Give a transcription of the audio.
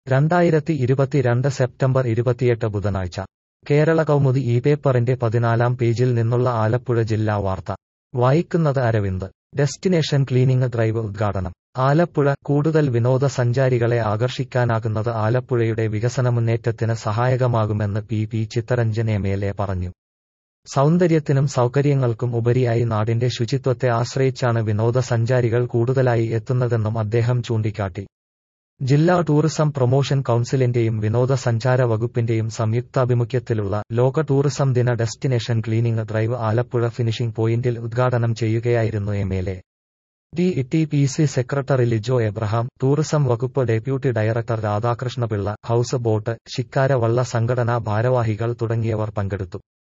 രണ്ടായിരത്തി ഇരുപത്തിരണ്ട് സെപ്റ്റംബർ ഇരുപത്തിയെട്ട് ബുധനാഴ്ച കേരള കൗമുദി ഈ പേപ്പറിന്റെ പതിനാലാം പേജിൽ നിന്നുള്ള ആലപ്പുഴ ജില്ലാ വാർത്ത വായിക്കുന്നത് അരവിന്ദ് ഡെസ്റ്റിനേഷൻ ക്ലീനിംഗ് ഡ്രൈവ് ഉദ്ഘാടനം ആലപ്പുഴ കൂടുതൽ വിനോദസഞ്ചാരികളെ ആകർഷിക്കാനാകുന്നത് ആലപ്പുഴയുടെ വികസന മുന്നേറ്റത്തിന് സഹായകമാകുമെന്ന് P P Chittaranjan M L A പറഞ്ഞു സൗന്ദര്യത്തിനും സൗകര്യങ്ങൾക്കും ഉപരിയായി നാടിന്റെ ശുചിത്വത്തെ ആശ്രയിച്ചാണ് വിനോദസഞ്ചാരികൾ കൂടുതലായി എത്തുന്നതെന്നും അദ്ദേഹം ചൂണ്ടിക്കാട്ടി ജില്ലാ ടൂറിസം പ്രൊമോഷൻ കൌൺസിലിന്റെയും വിനോദസഞ്ചാര വകുപ്പിന്റെയും സംയുക്താഭിമുഖ്യത്തിലുള്ള ലോക ടൂറിസം ദിന destination cleaning drive Alappuzha finishing പോയിന്റിൽ ഉദ്ഘാടനം ചെയ്യുകയായിരുന്നു M L A D T P C secretary Lijo Abraham tourism വകുപ്പ് deputy director Radhakrishnapillai house boat shikara വള്ള സംഘടനാ ഭാരവാഹികൾ തുടങ്ങിയവർ പങ്കെടുത്തു